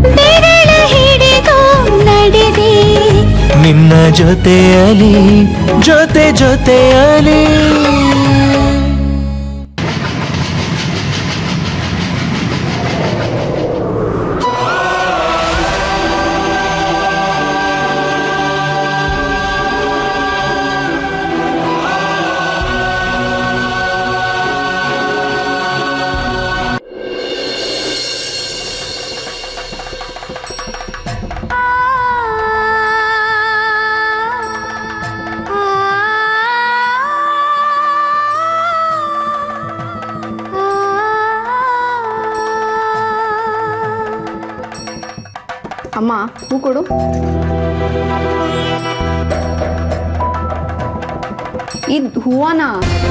ಬೆರಳ ಹಿಡಿದು ನಡೆದೆ ನಿನ್ನ ಜೊತೆಯಲಿ ಜೊತೆ ಜೊತೆಯಲಿ ಅಮ್ಮ ಹೂ ಕೊಡು ಇದು ಹೂವನಾ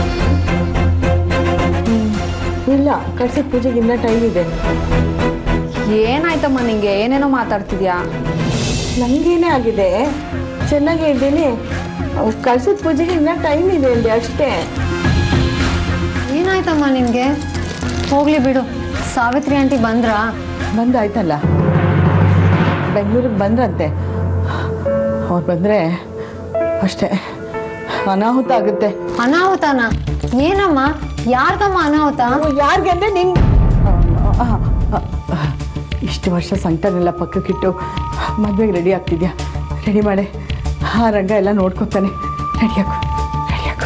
ಇಲ್ಲ ಕಳ್ಸಿದ ಪೂಜೆಗೆ ಇನ್ನೂ ಟೈಮ್ ಇದೆ ಏನಾಯ್ತಮ್ಮ ನಿಂಗೆ ಏನೇನೋ ಮಾತಾಡ್ತಿದ್ಯಾ ನನಗೇನೇ ಆಗಿದೆ ಚೆನ್ನಾಗೇ ಇದ್ದೀನಿ ಕಳ್ಸಿದ ಪೂಜೆಗೆ ಇನ್ನೂ ಟೈಮ್ ಇದೆ ಅಂದೆ ಅಷ್ಟೇ ಏನಾಯ್ತಮ್ಮ ನಿನ್ಗೆ ಹೋಗ್ಲಿ ಬಿಡು ಸಾವಿತ್ರಿ ಆಂಟಿ ಬಂದ್ರಾ ಬಂದಾಯ್ತಲ್ಲ ಬೆಂಗಳೂರಿಗೆ ಬಂದ್ರಂತೆ ಅವ್ರು ಬಂದರೆ ಅಷ್ಟೇ ಅನಾಹುತ ಆಗುತ್ತೆ ಅನಾಹುತನ ಏನಮ್ಮ ಯಾರ್ದಮ್ಮ ಅನಾಹುತ ಯಾರಿಗೆ ಅಂದರೆ ನಿನ್ ಆ, ಆ, ಆ, ಇಷ್ಟು ವರ್ಷ ಸಂಕಟನೆಲ್ಲ ಪಕ್ಕಕ್ಕಿಟ್ಟು ಮದುವೆಗೆ ರೆಡಿ ಆಗ್ತಿದ್ಯಾ ರೆಡಿ ಮಾಡೆ ಆ ರಂಗ ಎಲ್ಲ ನೋಡ್ಕೊತಾನೆ ರೆಡಿ ಹಾಕು ರೆಡಿ ಹಾಕು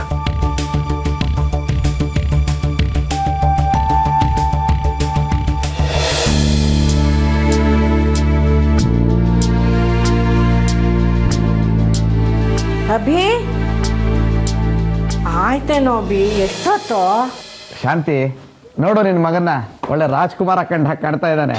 ಅಭಿ ಆಯ್ತೇನೋ ಅಭಿ ಎಷ್ಟೊತ್ತು ಶಾಂತಿ ನೋಡು ನಿನ್ನ ಮಗನ್ನ ಒಳ್ಳೆ ರಾಜ್ಕುಮಾರ್ ಹಾಕೊಂಡು ಹಾಕಿ ಕಾಣ್ತಾ ಇದ್ದಾನೆ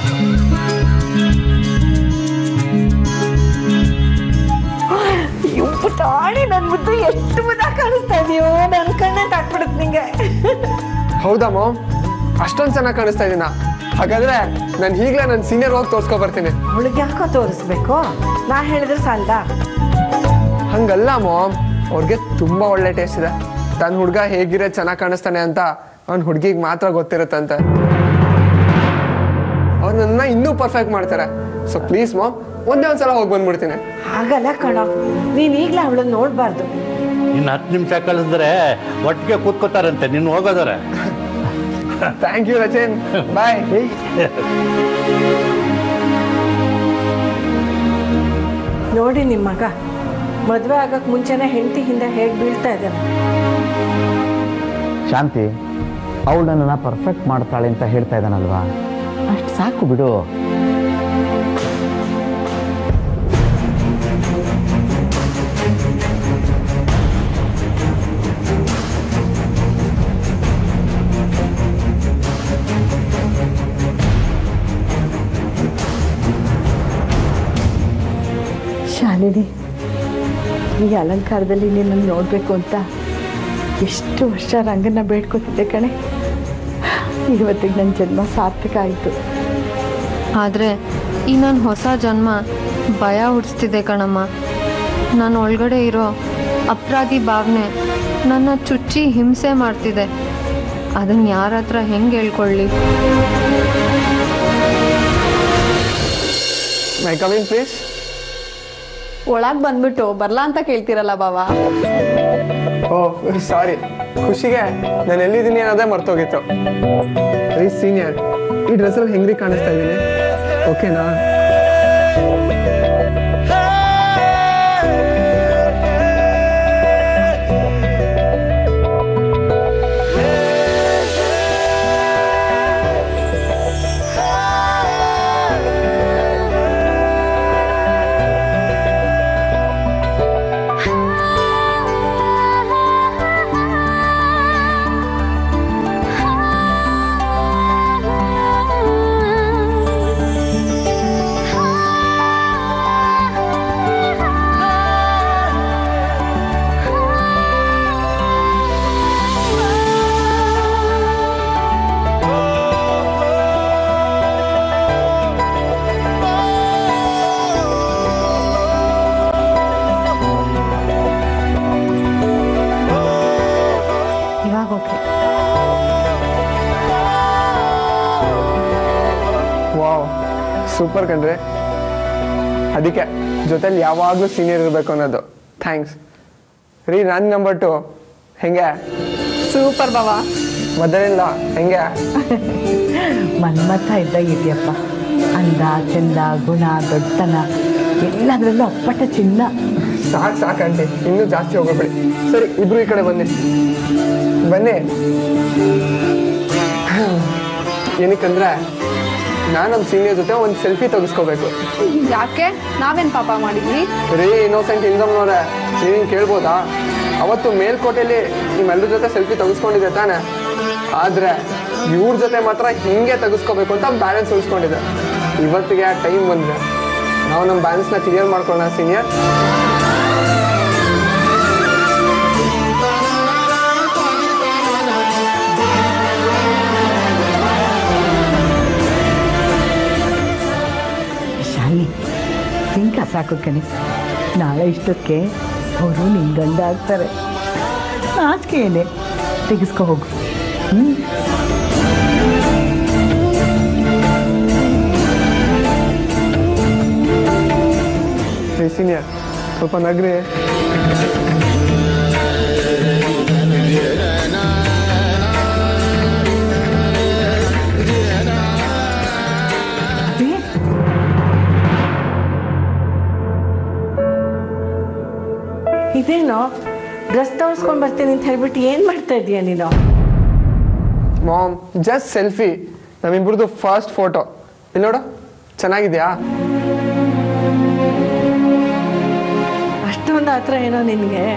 ತಾಳಿ ನನ್ನ ಮುದ್ದು ಎಷ್ಟು ಮುದ್ದ ಕಾಣಿಸ್ತಾ ಇದೆಯೋ ನನ್ನ ಕಣ್ಣೆ ತಾಕ್ಬಿಡುತ್ತೆ ನಿಂಗೆ ಹೌದಾ ಮಾಮ್ ಅಷ್ಟೊಂದು ಚೆನ್ನಾಗಿ ಕಾಣಿಸ್ತಾ ಇದೀನ ಹಾಗಾದ್ರೆ ನಾನು ಈಗಲೇ ನನ್ನ ಸೀನಿಯರ್ ಹೋಗಿ ತೋರ್ಸ್ಕೊ ಬರ್ತೀನಿ ಅವಳಿಗೆ ಯಾಕೋ ತೋರಿಸ್ಬೇಕು ನಾ ಹೇಳಿದ್ರೆ ಸಾಲ್ದ ಹಂಗಲ್ಲ ಮಾಮ್ ಅವ್ರಿಗೆ ತುಂಬಾ ಒಳ್ಳೆ ಟೇಸ್ಟ್ ಇದೆ ತನ್ನ ಹುಡುಗ ಹೇಗಿರೋ ಚೆನ್ನಾಗಿ ಕಾಣಿಸ್ತಾನೆ ಅಂತ ಅವ್ನ ಹುಡುಗಿಗೆ ಮಾತ್ರ ಗೊತ್ತಿರುತ್ತಂತೆ ಅವ್ರು ನನ್ನ ಇನ್ನೂ ಪರ್ಫೆಕ್ಟ್ ಮಾಡ್ತಾರೆ ಸೊ ಪ್ಲೀಸ್ ಮಾಮ್ ಒಂದೇ ಒಂದ್ಸಲ ಹೋಗಿ ಬಂದ್ಬಿಡ್ತೀನಿ ಆಗಲ್ಲ ಕಣೋ ನೀನ್ ಈಗ್ಲೇ ಅವಳನ್ನ ನೋಡ್ಬಾರ್ದು ಇನ್ನು ಹತ್ತು ನಿಮಿಷ ಕಳಿಸಿದ್ರೆ ಒಟ್ಟಿಗೆ ಕೂತ್ಕೋತಾರಂತೆ ನೀನು ಹೋಗೋದಾರೆ ಥ್ಯಾಂಕ್ ಯು ರಚನ್ ಬಾಯ್ ನೋಡಿ ನಿಮ್ಮ ಮಗ ಮದ್ವೆ ಆಗಕ್ ಮುಂಚೆನೆ ಹೆಂಡತಿ ಹಿಂದೆ ಹೇಗ್ ಬೀಳ್ತಾ ಇದ್ದಾನೆ ಶಾಂತಿ ಅವಳು ನನ್ನನ್ನು ಪರ್ಫೆಕ್ಟ್ ಮಾಡ್ತಾಳೆ ಅಂತ ಹೇಳ್ತಾ ಇದ್ದಾನಲ್ವಾ ಅಷ್ಟು ಸಾಕು ಬಿಡು ಶಾಲಿನಿ ಈ ಅಲಂಕಾರದಲ್ಲಿ ನಿನ್ನನ್ನು ನೋಡಬೇಕು ಅಂತ ಎಷ್ಟು ವರ್ಷ ರಂಗನ್ನ ಬೇಡ್ಕೊತಿದ್ದೆ ಕಣೆ ಇವತ್ತಿಗೆ ನನ್ನ ಜನ್ಮ ಸಾರ್ಥಕ ಆಯಿತು ಆದರೆ ಈ ನನ್ನ ಹೊಸ ಜನ್ಮ ಭಯ ಹುಟ್ಟಿಸ್ತಿದೆ ಕಣಮ್ಮ ನಾನು ಒಳಗಡೆ ಇರೋ ಅಪರಾಧಿ ಭಾವನೆ ನನ್ನ ಚುಚ್ಚಿ ಹಿಂಸೆ ಮಾಡ್ತಿದೆ ಅದನ್ನು ಯಾರ ಹತ್ರ ಹೆಂಗೆ ಹೇಳ್ಕೊಳ್ಳಿ ಮೈ ಕಮಿಂಗ್ ಪ್ಲೀಸ್ ಒಳಗ್ ಬಂದ್ಬಿಟ್ಟು ಬರ್ಲಾ ಅಂತ ಕೇಳ್ತಿರಲ್ಲ ಬಾವ ಓ ಸಾರಿ ಖುಷಿಗೆ ನಾನು ಎಲ್ಲಿದ್ದೀನಿ ಅನ್ನೋದೇ ಮರ್ತೋಗಿತ್ತು ರೀ ಸೀನಿಯರ್ ಈ ಡ್ರೆಸ್ಸಲ್ಲಿ ಹೆಂಗ್ರಿ ಕಾಣಿಸ್ತಾ ಇದ್ದೀನಿ ಓಕೆನಾ ಸೂಪರ್ ಕಣ್ರಿ ಅದಕ್ಕೆ ಜೊತೆಲಿ ಯಾವಾಗಲೂ ಸೀನಿಯರ್ ಇರಬೇಕು ಅನ್ನೋದು ಥ್ಯಾಂಕ್ಸ್ ರೀ ನನ್ನ ನಂಬರ್ ಟು ಹೆಂಗೆ ಸೂಪರ್ ಬಾವ ಮೊದಲಿಲ್ಲ ಹೆಂಗೆ ಮನ್ಮಥ ಇದ್ದಾಗ ಇದೆಯಪ್ಪ ಅಂದ ಚಂದ ಗುಣ ದೊಡ್ಡತನ ಎಲ್ಲದರಲ್ಲೂ ಅಪ್ಪಟ ಚಿನ್ನ ಸಾಕು ಸಾಕಂಟಿ ಇನ್ನೂ ಜಾಸ್ತಿ ಹೋಗ್ಬೇಡಿ ಸರಿ ಇಬ್ರು ಈ ಕಡೆ ಬನ್ನಿ ಬನ್ನಿ ಏನಕ್ಕಂದ್ರೆ ನಾನು ನಮ್ಮ ಸೀನಿಯರ್ ಜೊತೆ ಒಂದು ಸೆಲ್ಫಿ ತೆಗೆಸ್ಕೋಬೇಕು ಯಾಕೆ ನಾವೇನ್ ಪಾಪ ಮಾಡಿದ್ವಿ ರೀ ಇನ್ನೋಸೆಂಟ್ ಇನ್ಕಮ್ನವ್ರೆ ನೀನು ಕೇಳ್ಬೋದಾ ಅವತ್ತು ಮೇಲ್ಕೋಟೆಯಲ್ಲಿ ನಿಮ್ಮೆಲ್ಲರ ಜೊತೆ ಸೆಲ್ಫಿ ತೆಗೆಸ್ಕೊಂಡಿದ್ದೆ ತಾನೆ ಆದರೆ ಇವ್ರ ಜೊತೆ ಮಾತ್ರ ಹಿಂಗೆ ತೆಗೆಸ್ಕೋಬೇಕು ಅಂತ ಬ್ಯಾಲೆನ್ಸ್ ಉಳಿಸ್ಕೊಂಡಿದ್ದೆ ಇವತ್ತಿಗೆ ಆ ಟೈಮ್ ಬಂದರೆ ನಾವು ನಮ್ಮ ಬ್ಯಾಲೆನ್ಸ್ನ ಕ್ಲಿಯರ್ ಮಾಡ್ಕೊಳ್ಳೋಣ ಸೀನಿಯರ್ ಶಾಲಿನಿ ಹಿಂಗ ಸಾಕು ಕಣೆ ನಾಳೆ ಇಷ್ಟಕ್ಕೆ ಅವರು ನಿನ್ನ ಗಂಡ ಆಗ್ತಾರೆ ನಾಚಿಕೆ ಏನೇ ತೆಗೆಸ್ಕೊ ಹೋಗು ಹ್ಞೂ ರೀ ಸೀನಿಯರ್ ಸ್ವಲ್ಪ ನಗ್ರಿ ಅದೇ ಇದೇನೋ ಡ್ರೆಸ್ ತೋರಿಸ್ಕೊಂಡು ಬರ್ತೀನಿ ಅಂತ ಹೇಳ್ಬಿಟ್ಟು ಏನು ಮಾಡ್ತಾ ಇದೀಯ ನೀನು ಮಾಮ್ ಜಸ್ಟ್ ಸೆಲ್ಫಿ ನಮ್ಮಿಬ್ರದ್ದು ಫಸ್ಟ್ ಫೋಟೋ ಇಲ್ಲಿ ನೋಡು ಚೆನ್ನಾಗಿದ್ಯಾ ಅಷ್ಟೊಂದು ಹತ್ರ ಏನೋ ನಿನಗೆ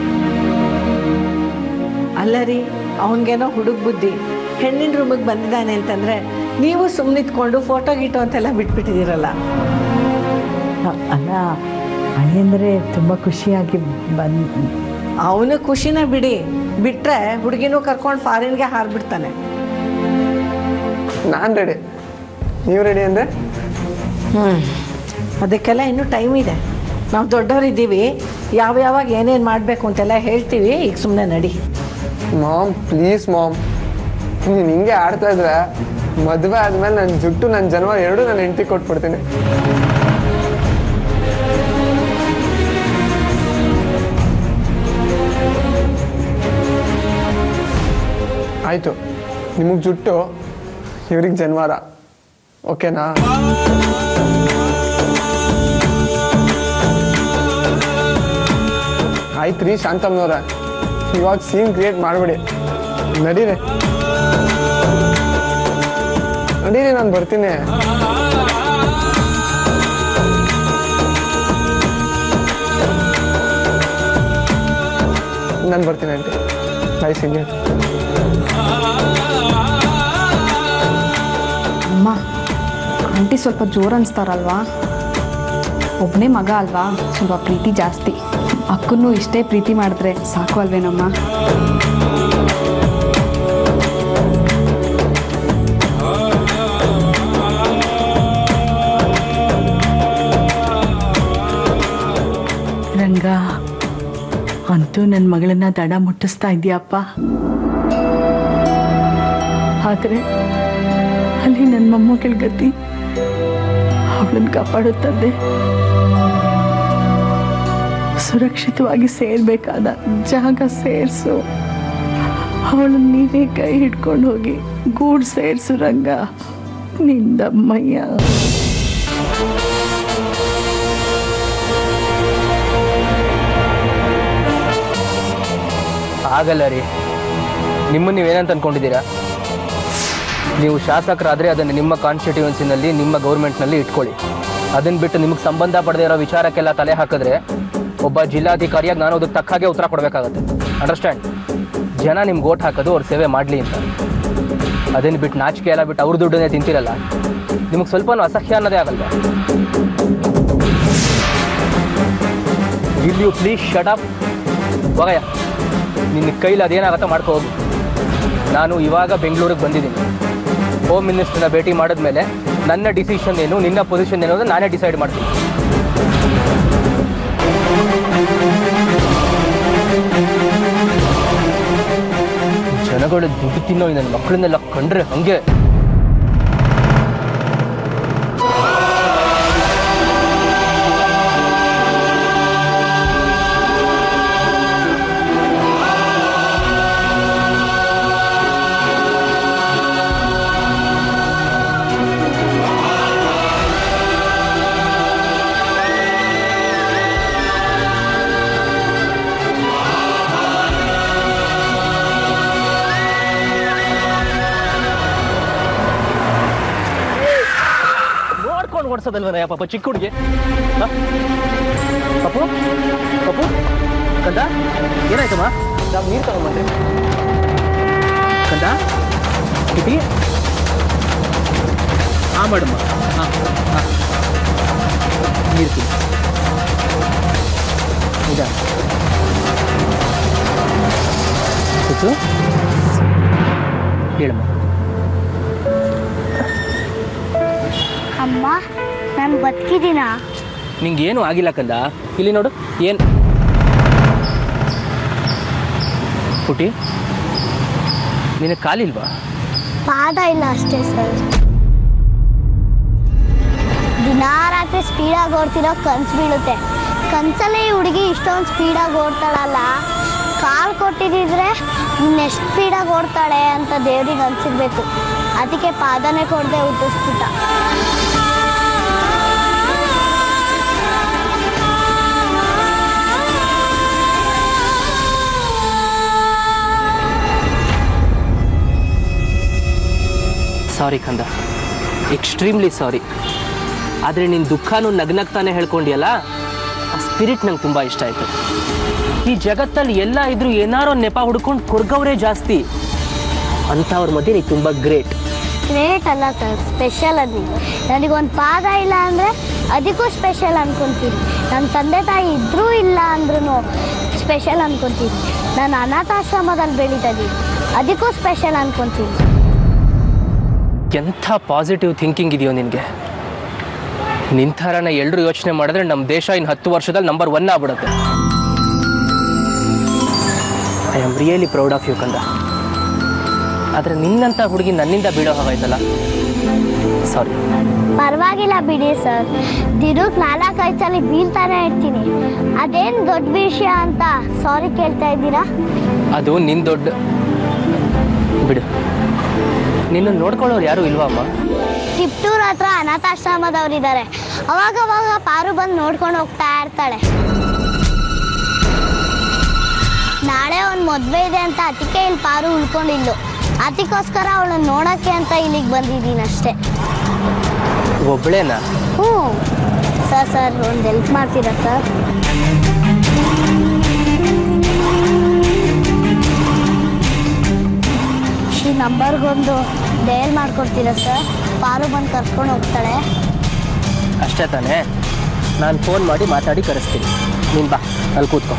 ಅಲ್ಲ ರೀ ಅವನಿಗೇನೋ ಹುಡುಗ ಬುದ್ಧಿ ಹೆಣ್ಣಿನ ರೂಮಿಗೆ ಬಂದಿದ್ದಾನೆ ಅಂತಂದ್ರೆ ನೀವು ಸುಮ್ಮನಿತ್ಕೊಂಡು ಫೋಟೋ ಗೀಟೋ ಅಂತೆಲ್ಲ ಬಿಟ್ಬಿಟ್ಟಿದ್ದೀರಲ್ಲ ಅ- ಅಲ್ಲ ಅಳಿಯಂದರೆ ತುಂಬ ಖುಷಿಯಾಗಿ ಬಂದು ಅವನು ಖುಷಿನ ಬಿಡಿ ಬಿಟ್ರೆ ಹುಡುಗಿನೂ ಕರ್ಕೊಂಡು ಫಾರಿನ್ಗೆ ಹಾರ್ಬಿಡ್ತಾನೆ ನಾನು ರೆಡಿ ನೀವು ರೆಡಿ ಅಂದರೆ ಅದಕ್ಕೆಲ್ಲ ಇನ್ನೂ ಟೈಮ್ ಇದೆ ನಾವು ದೊಡ್ಡವರಿದ್ದೀವಿ ಯಾವ ಯಾವಾಗ ಏನೇನು ಮಾಡಬೇಕು ಅಂತೆಲ್ಲ ಹೇಳ್ತೀವಿ ಈಗ ಸುಮ್ಮನೆ ನಡಿ ಮಾಮ್ ಪ್ಲೀಸ್ ಮಾಮ್ ನೀನು ಹಿಂಗೆ ಆಡ್ತಾ ಇದ್ರೆ ಮದುವೆ ಆದ್ಮೇಲೆ ನನ್ನ ಜುಟ್ಟು ನನ್ನ ಜನ್ಮ ಎರಡೂ ನಾನು ಹೆಂಡತಿ ಕೊಟ್ಬಿಡ್ತೀನಿ ಆಯಿತು ನಿಮಗೆ ಜುಟ್ಟು ಇವ್ರಿಗೆ ಜನ್ವಾರ ಓಕೆನಾ ಆಯ್ತು ರೀ ಶಾಂತಮ್ಮನವ್ರ ಇವಾಗ ಸೀನ್ ಕ್ರಿಯೇಟ್ ಮಾಡಬೇಡಿ ನಡೀರಿ ನಡೀರಿ ನಾನು ಬರ್ತೀನಿ ನಾನು ಬರ್ತೀನಿ ಆಂಟಿ ಬಾಯ್ ಸೀನಿಯರ್ ಅಮ್ಮ ಆಂಟಿ ಸ್ವಲ್ಪ ಜೋರು ಅನ್ಸ್ತಾರಲ್ವಾ ಒಬ್ಬನೇ ಮಗ ಅಲ್ವಾ ಸ್ವಲ್ಪ ಪ್ರೀತಿ ಜಾಸ್ತಿ ಅಕ್ಕನ್ನು ಇಷ್ಟೇ ಪ್ರೀತಿ ಮಾಡಿದ್ರೆ ಸಾಕು ಅಲ್ವೇನಮ್ಮ ರಂಗ ಅಂತೂ ನನ್ನ ಮಗಳನ್ನ ದಡ ಮುಟ್ಟಿಸ್ತಾ ಇದೆಯಪ್ಪ ಆದರೆ ಅಲ್ಲಿ ನನ್ನ ಮೊಮ್ಮಗಳ ಗತಿ ಅವಳನ್ನು ಕಾಪಾಡುತ್ತದೆ ಸುರಕ್ಷಿತವಾಗಿ ಸೇರ್ಬೇಕಾದ ಜಾಗ ಸೇರಿಸು ಅವಳನ್ನ ನೀನೇ ಕೈ ಹಿಡ್ಕೊಂಡು ಹೋಗಿ ಗೂಡು ಸೇರಿಸು ರಂಗ ನಿಂದಮ್ಮಯ್ಯ ಆಗಲ್ಲ ರೀ ನಿಮ್ಮನ್ನು ನೀವೇನಂತ ಅನ್ಕೊಂಡಿದ್ದೀರಾ ನೀವು ಶಾಸಕರಾದರೆ ಅದನ್ನು ನಿಮ್ಮ ಕಾನ್ಸ್ಟಿಟ್ಯೂನ್ಸಿನಲ್ಲಿ ನಿಮ್ಮ ಗೌರ್ಮೆಂಟ್ನಲ್ಲಿ ಇಟ್ಕೊಳ್ಳಿ ಅದನ್ನು ಬಿಟ್ಟು ನಿಮಗೆ ಸಂಬಂಧ ಪಡೆದೇ ಇರೋ ವಿಚಾರಕ್ಕೆಲ್ಲ ತಲೆ ಹಾಕಿದ್ರೆ ಒಬ್ಬ ಜಿಲ್ಲಾಧಿಕಾರಿಯಾಗಿ ನಾನು ಅದಕ್ಕೆ ತಕ್ಕ ಹಾಗೆ ಉತ್ತರ ಕೊಡಬೇಕಾಗತ್ತೆ ಅಂಡರ್ಸ್ಟ್ಯಾಂಡ್ ಜನ ನಿಮ್ಗೆ ಓಟ್ ಹಾಕೋದು ಅವ್ರ ಸೇವೆ ಮಾಡಲಿ ಅಂತ ಅದನ್ನು ಬಿಟ್ಟು ನಾಚಿಕೆ ಎಲ್ಲ ಬಿಟ್ಟು ಅವ್ರ ದುಡ್ಡನ್ನೇ ತಿಂತಿರಲ್ಲ ನಿಮಗೆ ಸ್ವಲ್ಪನೂ ಅಸಹ್ಯ ಅನ್ನೋದೇ ಆಗಲ್ವಾ will you please shut up ಹೋಗಯ್ಯ ನಿನ್ನ ಕೈಲಿ ಅದೇನಾಗತ್ತೋ ಮಾಡ್ಕೊ ಹೋಗು ನಾನು ಇವಾಗ ಬೆಂಗಳೂರಿಗೆ ಬಂದಿದ್ದೀನಿ ಹೋಮ್ ಮಿನಿಸ್ಟರ್ನ ಭೇಟಿ ಮಾಡಿದ್ಮೇಲೆ ನನ್ನ ಡಿಸಿಷನ್ ಏನು ನಿನ್ನ ಪೊಸಿಷನ್ ಏನು ಅಂತ ನಾನೇ ಡಿಸೈಡ್ ಮಾಡ್ತೀನಿ ಜನಗಳು ದುಡ್ಡು ತಿನ್ನೋ ನನ್ನ ಮಕ್ಕಳನ್ನೆಲ್ಲ ಕಂಡ್ರೆ ಹಂಗೆ ಹಿಡ್ಕೊಂಡು ಓಡಿಸೋದಲ್ವನ ಪಾಪ ಚಿಕ್ಕ ಹುಡುಗಿ ಹ? ಪಪ್ಪು ಪಪ್ಪು ಕಂದ ಏನಾಯ್ತಮ್ಮ ನಾವು ನೀರು ತಗೊಂಡ್ಬಂದೆ ಕಂದ ಕಿಟಿ ಹಾಂ ಮಾಡಮ್ಮ ಹಾಂ ಹಾಂ ನೀರು ಕುಡಿ ನಿಧಾನ ಸುತ್ತು ಹೇಳಮ್ಮ ಅಮ್ಮ ನಾನು ಬದುಕಿದ್ದೀನಾ ನಿಂಗೇನು ಆಗಿಲ್ಲ ಕಂದ ಇಲ್ಲಿ ನೋಡು ಏನು ಪುಟಿ ನಿನಗೆ ಕಾಲಿಲ್ವಾ ಪಾದ ಇಲ್ಲ ಅಷ್ಟೇ ಸರ್ ದಿನಾ ರಾತ್ರಿ ಸ್ಪೀಡಾಗಿ ಓಡ್ತಿರೋ ಕನ್ಸು ಬೀಳುತ್ತೆ ಕನ್ಸಲ್ಲೇ ಈ ಹುಡುಗಿ ಇಷ್ಟೊಂದು ಸ್ಪೀಡಾಗಿ ಓಡ್ತಾಳಲ್ಲ ಕಾಲು ಕೊಟ್ಟಿದ್ದಿದ್ರೆ ಇನ್ನೆಷ್ಟು ಸ್ಪೀಡಾಗಿ ಓಡ್ತಾಳೆ ಅಂತ ದೇವ್ರಿಗೆ ಅನ್ಸಿರ್ಬೇಕು ಅದಕ್ಕೆ ಪಾದನೇ ಕೊಡದೆ ಹುಟ್ಟಿಸ್ಬಿಟ್ಟ ಸಾರಿ ಕಂದ ಎಕ್ಸ್ಟ್ರೀಮ್ಲಿ ಸಾರಿ ಆದರೆ ನಿನ್ನ ದುಃಖನೂ ನಗ್ನಗ್ತಾನೆ ಹೇಳ್ಕೊಂಡಿಯಲ್ಲ ಆ ಸ್ಪಿರಿಟ್ ನಂಗೆ ತುಂಬ ಇಷ್ಟ ಆಯಿತು ಈ ಜಗತ್ತಲ್ಲಿ ಎಲ್ಲ ಇದ್ರೂ ಏನಾರೋ ನೆಪ ಹುಡ್ಕೊಂಡು ಕೊರ್ಗವ್ರೆ ಜಾಸ್ತಿ ಅಂಥವ್ರ ಮಧ್ಯೆ ನೀ ತುಂಬ ಗ್ರೇಟ್ ಗ್ರೇಟ್ ಅಲ್ಲ ಸರ್ ಸ್ಪೆಷಲ್ ಅದು ನನಗೊಂದು ಪಾದ ಇಲ್ಲ ಅಂದರೆ ಅದಕ್ಕೂ ಸ್ಪೆಷಲ್ ಅನ್ಕೊಂತೀನಿ ನನ್ನ ತಂದೆ ತಾಯಿ ಇದ್ರೂ ಇಲ್ಲ ಅಂದ್ರೂ ಸ್ಪೆಷಲ್ ಅನ್ಕೊಂತೀನಿ ನಾನು ಅನಾಥಾಶ್ರಮದಲ್ಲಿ ಬೆಳೀತಿದ್ದೀನಿ ಅದಕ್ಕೂ ಸ್ಪೆಷಲ್ ಅನ್ಕೊಂತೀನಿ ಎಂಥ ಪಾಸಿಟಿವ್ ಥಿಂಕಿಂಗ್ ಇದೆಯೋ ನಿನಗೆ ನಿನ್ನ ಥರನ ಎಲ್ಲರೂ ಯೋಚನೆ ಮಾಡಿದ್ರೆ ನಮ್ಮ ದೇಶ ಇನ್ನು ಹತ್ತು ವರ್ಷದಲ್ಲಿ ನಂಬರ್ ಒನ್ ಆಗ್ಬಿಡುತ್ತೆ I am really proud of you ಕಂದ ಆದರೆ ನಿನ್ನಂಥ ಹುಡುಗಿ ನನ್ನಿಂದ ಬೀಳೋ ಹಾಗಾಯ್ತಲ್ಲ ಸಾರಿ ಪರವಾಗಿಲ್ಲ ಬಿಡಿ ಸರ್ ದಿನಕ್ಕೆ ನಾಲ್ಕೈದು ಸಲ ಬೀಳ್ತಾನೆ ಇರ್ತೀನಿ ಅದೇನು ದೊಡ್ಡ ವಿಷಯ ಅಂತ ಸಾರಿ ಕೇಳ್ತಾ ಇದ್ದೀರಾ ಅದು ನಿನ್ನ ದೊಡ್ಡ ಬಿಡು ನಿನ್ನ ನೋಡ್ಕೊಳ್ಳೋರು ಯಾರೂ ಇಲ್ವಾ ಅಮ್ಮ ಟಿಪ್ಟೂರ್ ಹತ್ರ ಅನಾಥಾಶ್ರಮದವ್ರಿದ್ದಾರೆ ಅವಾಗ ಅವಾಗ ಪಾರು ಬಂದು ನೋಡ್ಕೊಂಡು ಹೋಗ್ತಾ ಇರ್ತಾಳೆ ನಾಳೆ ಒಂದು ಮದುವೆ ಇದೆ ಅಂತ ಅದಕ್ಕೆ ಇಲ್ಲಿ ಪಾರು ಉಳ್ಕೊಂಡಿದ್ಲು ಅದಕ್ಕೋಸ್ಕರ ಅವಳನ್ನ ನೋಡೋಕ್ಕೆ ಅಂತ ಇಲ್ಲಿಗೆ ಬಂದಿದ್ದೀನಿ ಅಷ್ಟೇ ಒಬ್ಳೇನಾ ಹ್ಞೂ ಸರ್ ಸರ್ ಒಂದು ಹೆಲ್ಪ್ ಮಾಡ್ತೀರಾ ಸರ್ ಈ ನಂಬರ್ಗೊಂದು ಡಯಲ್ ಮಾಡ್ಕೊಡ್ತೀರಾ ಸರ್ ಪಾರು ಬಂದು ಕರ್ಕೊಂಡು ಹೋಗ್ತಾಳೆ ಅಷ್ಟೇ ತಾನೇ ನಾನು ಫೋನ್ ಮಾಡಿ ಮಾತಾಡಿ ಕರೆಸ್ತೀನಿ ನೀನು ಬಾ ಅಲ್ಲಿ ಕೂತ್ಕೊ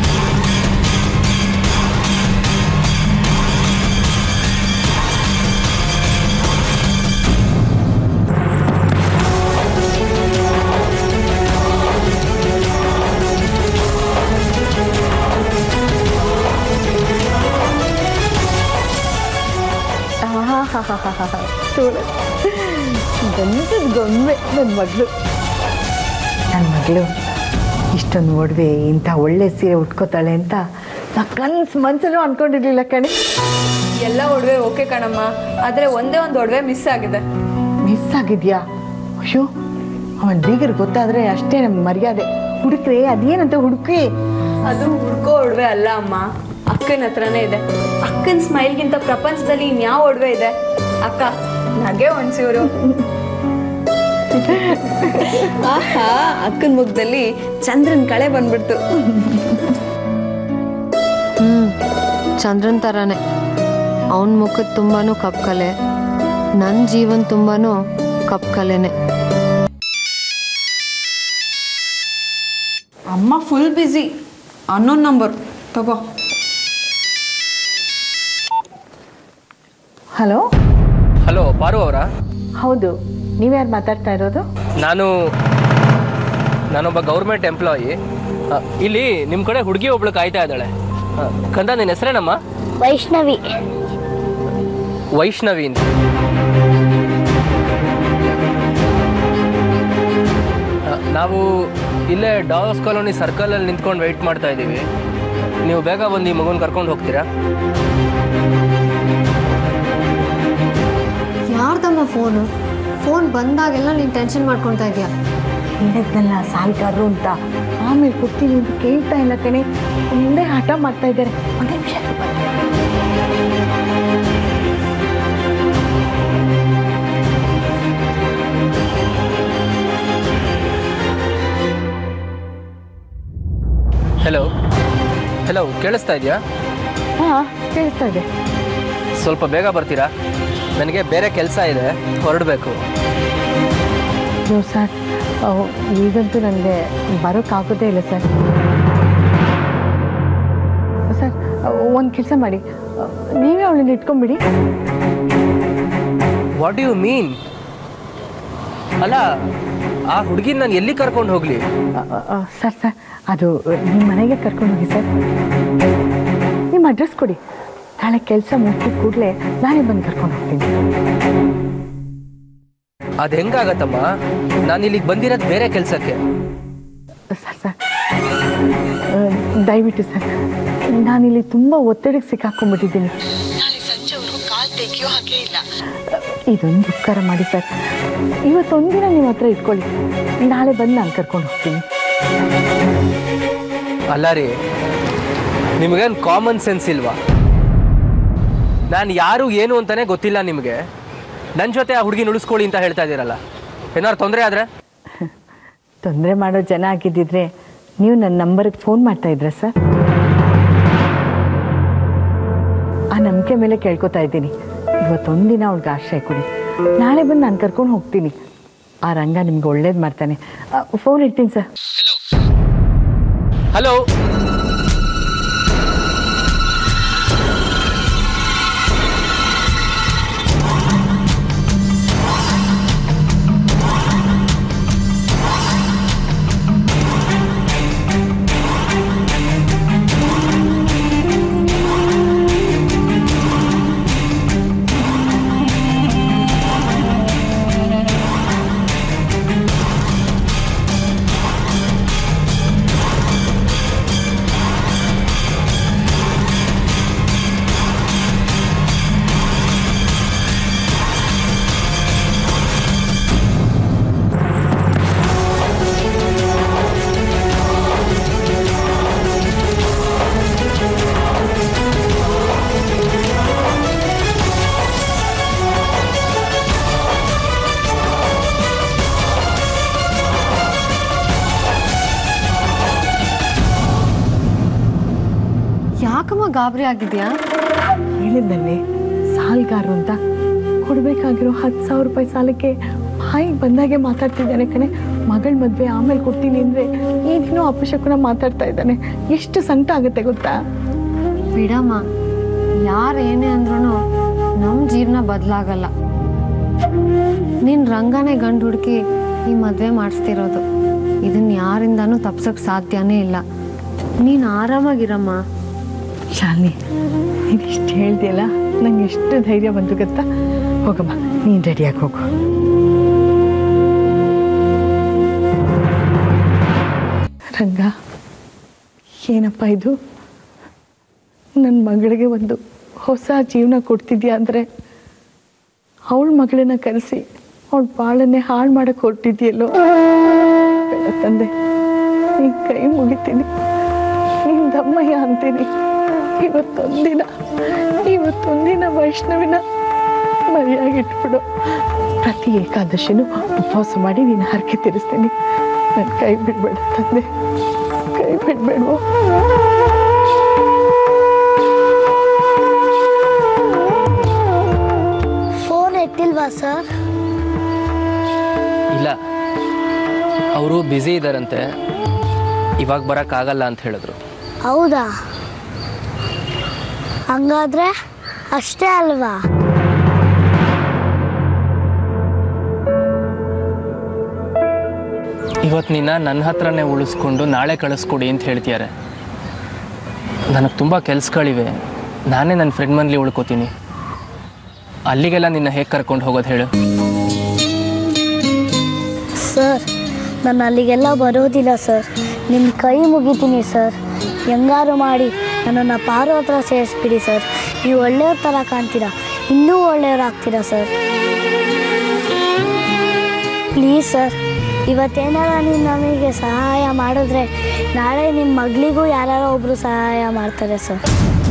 ಗಂಧದ ಗೊಂಬೆ ನನ್ನ ಮಗಳು ನನ್ನ ಮಗಳು ಇಷ್ಟೊಂದು ಒಡವೆ ಇಂಥ ಒಳ್ಳೆ ಸೀರೆ ಉಟ್ಕೋತಾಳೆ ಅಂತ ನಾ ಕನ್ಸು ಮನ್ಸಲ್ಲೂ ಅನ್ಕೊಂಡಿರ್ಲಿಲ್ಲ ಕಣೆ ಎಲ್ಲ ಒಡವೆ ಓಕೆ ಕಣಮ್ಮ ಆದರೆ ಒಂದೇ ಒಂದು ಒಡವೆ ಮಿಸ್ ಆಗಿದೆ ಮಿಸ್ ಆಗಿದ್ಯಾ ಅಯ್ಯೋ ಅವನ ಬೀಗರ್ ಗೊತ್ತಾದ್ರೆ ಅಷ್ಟೇ ನಮ್ಮ ಮರ್ಯಾದೆ ಹುಡುಕ್ರೆ ಅದೇನಂತ ಹುಡುಕ್ರಿ ಅದು ಹುಡ್ಕೋ ಒಡವೆ ಅಲ್ಲ ಅಮ್ಮ ಅಕ್ಕನ ಹತ್ರನೇ ಇದೆ ಅಕ್ಕನ ಸ್ಮೈಲ್ಗಿಂತ ಪ್ರಪಂಚದಲ್ಲಿ ಇನ್ಯಾವ ಒಡವೆ ಇದೆ ಅಕ್ಕ ನಗೆ ಒಂಚೂರು ಆಹಾ ಅಕ್ಕನ ಮುಖದಲ್ಲಿ ಚಂದ್ರನ್ ಕಳೆ ಬಂದ್ಬಿಡ್ತು ಹ್ಞೂ ಚಂದ್ರನ್ ಥರನೇ ಅವನ ಮುಖದ ತುಂಬಾನು ಕಪ್ ಕಲೆ ನನ್ನ ಜೀವನ ತುಂಬಾನು ಕಪ್ ಕಲೆನೇ ಅಮ್ಮ ಫುಲ್ ಬ್ಯುಸಿ ಅನ್ನೋನ್ ನಂಬರ್ ತಗೋ ಹಲೋ ಹಲೋ ಪಾರು ಅವರಾ ಹೌದು ನೀವ್ಯಾರು ಮಾತಾಡ್ತಾ ಇರೋದು ನಾನು ನಾನೊಬ್ಬ ಗೌರ್ಮೆಂಟ್ ಎಂಪ್ಲಾಯಿ ಇಲ್ಲಿ ನಿಮ್ಮ ಕಡೆ ಹುಡುಗಿ ಒಬ್ಳು ಕಾಯ್ತಾ ಇದ್ದಾಳೆ ಆ, ಕಂದ ನಿನ್ನ ಹೆಸರೇನಮ್ಮ ವೈಷ್ಣವಿ ವೈಷ್ಣವಿ ಅಂತ ಆ, ನಾವು ಇಲ್ಲೇ ಡಾವಸ್ ಕಾಲೋನಿ ಸರ್ಕಲಲ್ಲಿ ನಿಂತ್ಕೊಂಡು ವೆಯ್ಟ್ ಮಾಡ್ತಾ ಇದ್ದೀವಿ ನೀವು ಬೇಗ ಬಂದು ಈ ಮಗುನ ಕರ್ಕೊಂಡು ಹೋಗ್ತೀರಾ ಯಾರ್ದಮ್ಮ ಫೋನು ಫೋನ್ ಬಂದಾಗೆಲ್ಲ ನೀನು ಟೆನ್ಷನ್ ಮಾಡ್ಕೊತಾ ಇದೆಯಾ ಹೇಳಿದ್ನಲ್ಲ ಸಾಲ್ಗಾರರು ಅಂತ ಆಮೇಲೆ ಕೊಡ್ತೀನಿ ಅಂತ ಕೇಳ್ತಾ ಇಲ್ಲ ಕಣೆ ಮುಂದೆ ಹಠ ಮಾಡ್ತಾ ಇದ್ದಾರೆ ಒಂದು ನಿಮಿಷ ಹಲೋ ಕೇಳಿಸ್ತಾ ಇದೆಯಾ ಹಾಂ ಕೇಳಿಸ್ತಾ ಇದೆ ಸ್ವಲ್ಪ ಬೇಗ ಬರ್ತೀರಾ ನನಗೆ ಬೇರೆ ಕೆಲಸ ಇದೆ ಹೊರಡಬೇಕು ಅಯ್ಯೋ ಸರ್ ಅಹ್, ಈಗಂತೂ ನನಗೆ ಬರೋಕ್ಕಾಗೋದೇ ಇಲ್ಲ ಸರ್ ಸರ್ ಒಂದು ಕೆಲಸ ಮಾಡಿ ಅಹ್, ನೀವೇ ಅವಳನ್ನ ಇಟ್ಕೊಂಬಿಡಿ ವಾಟ್ ಯು ಮೀನ್ ಅಲ್ಲ ಆ ಹುಡುಗಿನ ನಾನು ಎಲ್ಲಿ ಕರ್ಕೊಂಡು ಹೋಗ್ಲಿ ಅಹ್, ಅಹ್, ಸರ್ ಸರ್ ಅದು ನಿಮ್ಮ ಮನೆಗೆ ಕರ್ಕೊಂಡು ಹೋಗಿ ಸರ್ ನಿಮ್ಮ ಅಡ್ರೆಸ್ ಕೊಡಿ ನಾಳೆ ಕೆಲಸ ಮುಗಿದ ಕೂಡಲೇ ನಾನೇ ಬಂದು ಕರ್ಕೊಂಡು ಹೋಗ್ತೀನಿ ಅದು ಹೆಂಗಾಗತ್ತಮ್ಮ ನಾನು ಇಲ್ಲಿಗೆ ಬಂದಿರೋದು ಬೇರೆ ಕೆಲಸಕ್ಕೆ ಸರ್ ಸರ್ ಅಹ್, ದಯವಿಟ್ಟು ಸರ್ ನಾನಿಲ್ಲಿ ತುಂಬ ಒತ್ತಡಕ್ಕೆ ಸಿಕ್ಕಾಕೊಂಡ್ಬಿಟ್ಟಿದ್ದೀನಿ ನಾಳೆ ಸಂಜೆವರೆಗೂ ಕಾಲ್ ತೆಗಿಯೋ ಹಾಗೆ ಇಲ್ಲ ಇದೊಂದು ಉಪಕಾರ ಮಾಡಿ ಸರ್ ಇವತ್ತೊಂದಿನ ನಿಮ್ಮ ಹತ್ರ ಇಟ್ಕೊಳ್ಳಿ ನಾಳೆ ಬಂದು ನಾನು ಕರ್ಕೊಂಡು ಹೋಗ್ತೀನಿ ಅಲ್ಲ ರೀ ನಿಮಗೇನು ಕಾಮನ್ ಸೆನ್ಸ್ ಇಲ್ವಾ ನಾನು ಯಾರು ಏನು ಅಂತಾನೆ ಗೊತ್ತಿಲ್ಲ ನಿಮಗೆ ನನ್ನ ಜೊತೆ ಆ ಹುಡುಗಿನ ಉಳಿಸ್ಕೊಳ್ಳಿ ಅಂತ ಹೇಳ್ತಾ ಇದ್ದೀರಲ್ಲ ಏನಾದ್ರು ತೊಂದರೆ ಆದ್ರೆ ತೊಂದರೆ ಮಾಡೋ ಜನ ಆಗಿದ್ದಿದ್ರೆ ನೀವು ನನ್ನ ನಂಬರ್ಗೆ ಫೋನ್ ಮಾಡ್ತಾ ಇದ್ರ ಸರ್ ಆ ನಂಬಿಕೆ ಮೇಲೆ ಕೇಳ್ಕೊತಾ ಇದ್ದೀನಿ ಇವತ್ತೊಂದಿನ ಅವ್ಳಿಗೆ ಆಶ್ರಯ ಕೊಡಿ ನಾಳೆ ಬಂದು ನಾನು ಕರ್ಕೊಂಡು ಹೋಗ್ತೀನಿ ಆ ರಂಗ ನಿಮ್ಗೆ ಒಳ್ಳೇದು ಮಾಡ್ತಾನೆ ಫೋನ್ ಇಡ್ತೀನಿ ಸರ್ ಹಲೋ ಯಾಕಮ್ಮ ಗಾಬರಿ ಆಗಿದ್ಯಾ ಹೇಳಿದ್ದಲ್ಲಿ ಸಾಲ್ಗಾರರು ಅಂತ ಕೊಡಬೇಕಾಗಿರೋ ಹತ್ತು ಸಾವಿರ ರೂಪಾಯಿ ಸಾಲಕ್ಕೆ ಬಾಯಿಗೆ ಬಂದಾಗೆ ಮಾತಾಡ್ತಿದ್ದಾನೆ ಕಣೆ ಮಗಳ ಮದುವೆ ಆಮೇಲೆ ಕೊಡ್ತೀನಿ ಅಂದರೆ ಈಗಿನೂ ಅಪಶಕುನ ಮಾತಾಡ್ತಾ ಇದ್ದಾನೆ ಎಷ್ಟು ಸಂಕಟ ಆಗುತ್ತೆ ಗೊತ್ತಾ ಬಿಡಮ್ಮ ಯಾರು ಏನೇ ಅಂದ್ರೂ ನಮ್ಮ ಜೀವನ ಬದಲಾಗಲ್ಲ ನೀನು ರಂಗನೇ ಗಂಡು ಹುಡುಕಿ ಈ ಮದುವೆ ಮಾಡಿಸ್ತಿರೋದು ಇದನ್ನ ಯಾರಿಂದನೂ ತಪ್ಸೋಕೆ ಸಾಧ್ಯನೇ ಇಲ್ಲ ನೀನು ಆರಾಮಾಗಿರಮ್ಮ ಶಾಲಿನಿ ನೀನು ಇಷ್ಟು ಹೇಳ್ದಿಯಲ್ಲ ನಂಗೆ ಎಷ್ಟು ಧೈರ್ಯ ಬಂತು ಗೊತ್ತಾ ಹೋಗಮ್ಮ ನೀನು ರೆಡಿಯಾಗಿ ಹೋಗು ರಂಗ ಏನಪ್ಪ ಇದು ನನ್ನ ಮಗಳಿಗೆ ಒಂದು ಹೊಸ ಜೀವನ ಕೊಡ್ತಿದ್ಯಾ ಅಂದರೆ ಅವಳ ಮಗಳನ್ನ ಕರೆಸಿ ಅವಳ ಬಾಳನ್ನೇ ಹಾಳು ಮಾಡಕ್ಕೆ ಹೊರಟಿದ್ಯಲ್ಲೋ ಬೇಡ ತಂದೆ ನೀನ್ ಕೈ ಮುಗಿತೀನಿ ನೀನ್ ದಮ್ಮಯ್ಯ ಅಂತೀನಿ ಇವತ್ತೊಂದಿನ ಇವತ್ತೊಂದಿನ ವೈಷ್ಣವಿನ ಮರಿಯಾಗಿಟ್ಬಿಡು ಪ್ರತಿ ಏಕಾದಶಿನೂ ಉಪವಾಸ ಮಾಡಿ ನೀನು ಹರಕೆ ತೀರಿಸ್ತೀನಿ ನನ್ನ ಕೈ ಬಿಡ್ಬೇಡ ತಂದೆ ಕೈ ಬಿಡ್ಬೇಡವೋ ಫೋನ್ ಎತ್ತಿಲ್ವಾ ಸರ್ ಇಲ್ಲ ಅವರು ಬ್ಯುಸಿ ಇದ್ದಾರಂತೆ ಇವಾಗ ಬರೋಕ್ಕಾಗಲ್ಲ ಅಂತ ಹೇಳಿದ್ರು ಹೌದಾ ಹಂಗಾದ್ರೆ ಅಷ್ಟೇ ಅಲ್ವಾ ಇವತ್ತು ನಿನ್ನ ನನ್ನ ಹತ್ರನೇ ಉಳಿಸ್ಕೊಂಡು ನಾಳೆ ಕಳಿಸ್ಕೊಡಿ ಅಂತ ಹೇಳ್ತಿದ್ದಾರೆ ನನಗೆ ತುಂಬ ಕೆಲಸಗಳಿವೆ ನಾನೇ ನನ್ನ ಫ್ರೆಂಡ್ ಮನೇಲಿ ಉಳ್ಕೋತೀನಿ ಅಲ್ಲಿಗೆಲ್ಲ ನಿನ್ನ ಹೇಗೆ ಕರ್ಕೊಂಡು ಹೋಗೋದು ಹೇಳು ಸರ್ ನಾನು ಅಲ್ಲಿಗೆಲ್ಲ ಬರೋದಿಲ್ಲ ಸರ್ ನಿಮ್ಮ ಕೈ ಮುಗಿತೀನಿ ಸರ್ ಹೆಂಗಾರು ಮಾಡಿ ನನ್ನನ್ನು ಪಾರು ಹತ್ರ ಸೇರಿಸ್ಬಿಡಿ ಸರ್ ನೀವು ಒಳ್ಳೆಯವ್ರ ಥರ ಕಾಣ್ತೀರಾ ಇನ್ನೂ ಒಳ್ಳೆಯವ್ರಾಗ್ತೀರಾ ಸರ್ ಪ್ಲೀಸ್ ಸರ್ ಇವತ್ತೇನಾರ ನೀವು ನಮಗೆ ಸಹಾಯ ಮಾಡಿದ್ರೆ ನಾಳೆ ನಿಮ್ಮ ಮಗಳಿಗೂ ಯಾರೋ ಒಬ್ಬರು ಸಹಾಯ ಮಾಡ್ತಾರೆ ಸರ್